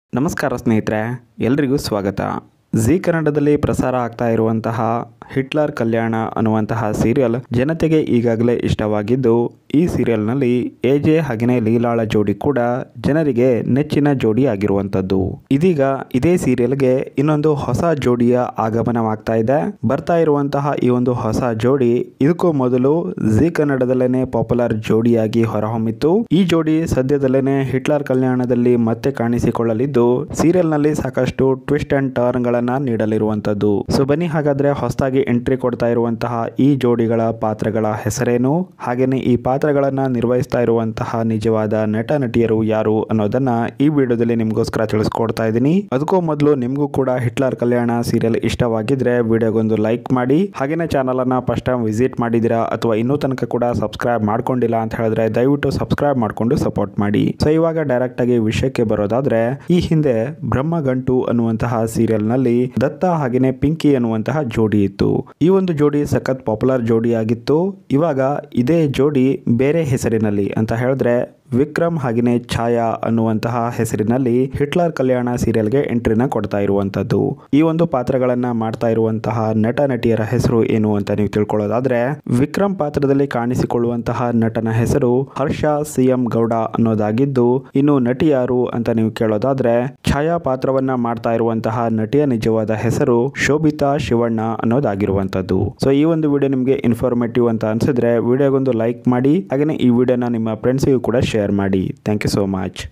ನಮಸ್ಕಾರ ಸ್ನೇಹಿತರೆ ಎಲ್ರಿಗೂ ಸ್ವಾಗತ ಜಿ ಕನ್ನಡದಲ್ಲಿ ಪ್ರಸಾರ ಆಗ್ತಾ ಇರುವಂತಹ ಹಿಟ್ಲರ್ ಕಲ್ಯಾಣ ಅನ್ನುವಂತಹ ಸೀರಿಯಲ್ ಜನತೆಗೆ ಈಗಾಗಲೇ ಇಷ್ಟವಾಗಿದ್ದು ಈ ಸೀರಿಯಲ್ನಲ್ಲಿ ಎ ಜೆ ಹಾಗೆಯೇ ಲೀಲಾಳ ಜೋಡಿ ಕೂಡ ಜನರಿಗೆ ನೆಚ್ಚಿನ ಜೋಡಿ ಆಗಿರುವಂಥದ್ದು ಇದೀಗ ಇದೇ ಸೀರಿಯಲ್ಗೆ ಇನ್ನೊಂದು ಹೊಸ ಜೋಡಿಯ ಆಗಮನವಾಗ್ತಾ ಇದೆ ಬರ್ತಾ ಇರುವಂತಹ ಈ ಒಂದು ಹೊಸ ಜೋಡಿ ಇದಕ್ಕೂ ಮೊದಲು ಜಿ ಕನ್ನಡದಲ್ಲೇನೆ ಪಾಪ್ಯುಲರ್ ಜೋಡಿಯಾಗಿ ಹೊರಹೊಮ್ಮಿತ್ತು ಈ ಜೋಡಿ ಸದ್ಯದಲ್ಲೇನೆ ಹಿಟ್ಲರ್ ಕಲ್ಯಾಣದಲ್ಲಿ ಮತ್ತೆ ಕಾಣಿಸಿಕೊಳ್ಳಲಿದ್ದು ಸೀರಿಯಲ್ ನಲ್ಲಿ ಸಾಕಷ್ಟು ಟ್ವಿಸ್ಟ್ ಅಂಡ್ ಟರ್ನ್ ಗಳನ್ನ ನೀಡಲಿರುವಂತದ್ದು ಸೊ ಬನ್ನಿ ಹಾಗಾದ್ರೆ ಹೊಸದಾಗಿ ಎಂಟ್ರಿ ಕೊಡ್ತಾ ಇರುವಂತಹ ಈ ಜೋಡಿಗಳ ಪಾತ್ರಗಳ ಹೆಸರೇನು ಹಾಗೇನೆ ಈ ಪಾತ್ರಗಳನ್ನ ನಿರ್ವಹಿಸ್ತಾ ಇರುವಂತಹ ನಿಜವಾದ ನಟ ನಟಿಯರು ಯಾರು ಅನ್ನೋದನ್ನ ಈ ವಿಡಿಯೋದಲ್ಲಿ ನಿಮ್ಗೋಸ್ಕರ ತಿಳಿಸ್ಕೊಡ್ತಾ ಇದ್ದೀನಿ ಅದಕ್ಕೂ ಮೊದಲು ನಿಮ್ಗೂ ಕೂಡ ಹಿಟ್ಲರ್ ಕಲ್ಯಾಣ ಸೀರಿಯಲ್ ಇಷ್ಟವಾಗಿದ್ರೆ ವಿಡಿಯೋಗೊಂದು ಲೈಕ್ ಮಾಡಿ ಹಾಗೇನೆ ಚಾನಲ್ ಅನ್ನ ಫಸ್ಟ್ ಟೈಮ್ ವಿಸಿಟ್ ಮಾಡಿದಿರಾ ಅಥವಾ ಇನ್ನೂ ತನಕ ಕೂಡ ಸಬ್ಸ್ಕ್ರೈಬ್ ಮಾಡ್ಕೊಂಡಿಲ್ಲ ಅಂತ ಹೇಳಿದ್ರೆ ದಯವಿಟ್ಟು ಸಬ್ಸ್ಕ್ರೈಬ್ ಮಾಡ್ಕೊಂಡು ಸಪೋರ್ಟ್ ಮಾಡಿ ಸೊ ಇವಾಗ ಡೈರೆಕ್ಟ್ ಆಗಿ ವಿಷಯಕ್ಕೆ ಬರೋದಾದ್ರೆ ಈ ಹಿಂದೆ ಬ್ರಹ್ಮಗಂಟು ಅನ್ನುವಂತಹ ಸೀರಿಯಲ್ ನಲ್ಲಿ ದತ್ತ ಹಾಗೇನೆ ಪಿಂಕಿ ಅನ್ನುವಂತಹ ಜೋಡಿ ಇತ್ತು ಈ ಒಂದು ಜೋಡಿ ಸಖತ್ ಪಾಪ್ಯುಲರ್ ಜೋಡಿ ಆಗಿತ್ತು ಇವಾಗ ಇದೇ ಜೋಡಿ ಬೇರೆ ಹೆಸರಿನಲ್ಲಿ ಅಂತ ಹೇಳಿದ್ರೆ ವಿಕ್ರಮ್ ಹಾಗೆಯೇ ಛಾಯಾ ಅನ್ನುವಂತಹ ಹೆಸರಿನಲ್ಲಿ ಹಿಟ್ಲರ್ ಕಲ್ಯಾಣ ಸೀರಿಯಲ್ಗೆ ಎಂಟ್ರಿನ ಕೊಡ್ತಾ ಇರುವಂತದ್ದು ಈ ಒಂದು ಪಾತ್ರಗಳನ್ನ ಮಾಡ್ತಾ ಇರುವಂತಹ ನಟ ನಟಿಯರ ಹೆಸರು ಏನು ಅಂತ ನೀವು ತಿಳ್ಕೊಳ್ಳೋದಾದ್ರೆ ವಿಕ್ರಮ್ ಪಾತ್ರದಲ್ಲಿ ಕಾಣಿಸಿಕೊಳ್ಳುವಂತಹ ನಟನ ಹೆಸರು ಹರ್ಷ ಸಿ ಎಂ ಗೌಡ ಅನ್ನೋದಾಗಿದ್ದು ಇನ್ನು ನಟಿ ಯಾರು ಅಂತ ನೀವು ಕೇಳೋದಾದ್ರೆ ಛಾಯಾ ಪಾತ್ರವನ್ನ ಮಾಡ್ತಾ ಇರುವಂತಹ ನಟಿಯ ನಿಜವಾದ ಹೆಸರು ಶೋಭಿತಾ ಶಿವಣ್ಣ ಅನ್ನೋದಾಗಿರುವಂತದ್ದು ಸೊ ಈ ಒಂದು ವಿಡಿಯೋ ನಿಮಗೆ ಇನ್ಫಾರ್ಮೇಟಿವ್ ಅಂತ ಅನ್ಸಿದ್ರೆ ವಿಡಿಯೋಗೊಂದು ಲೈಕ್ ಮಾಡಿ ಹಾಗೆಯೇ ಈ ವಿಡಿಯೋನ ನಿಮ್ಮ ಫ್ರೆಂಡ್ಸಿಗೂ ಕೂಡ ಶೇರ್ ಮಾಡಿ ಥ್ಯಾಂಕ್ ಯು ಸೋ ಮಚ್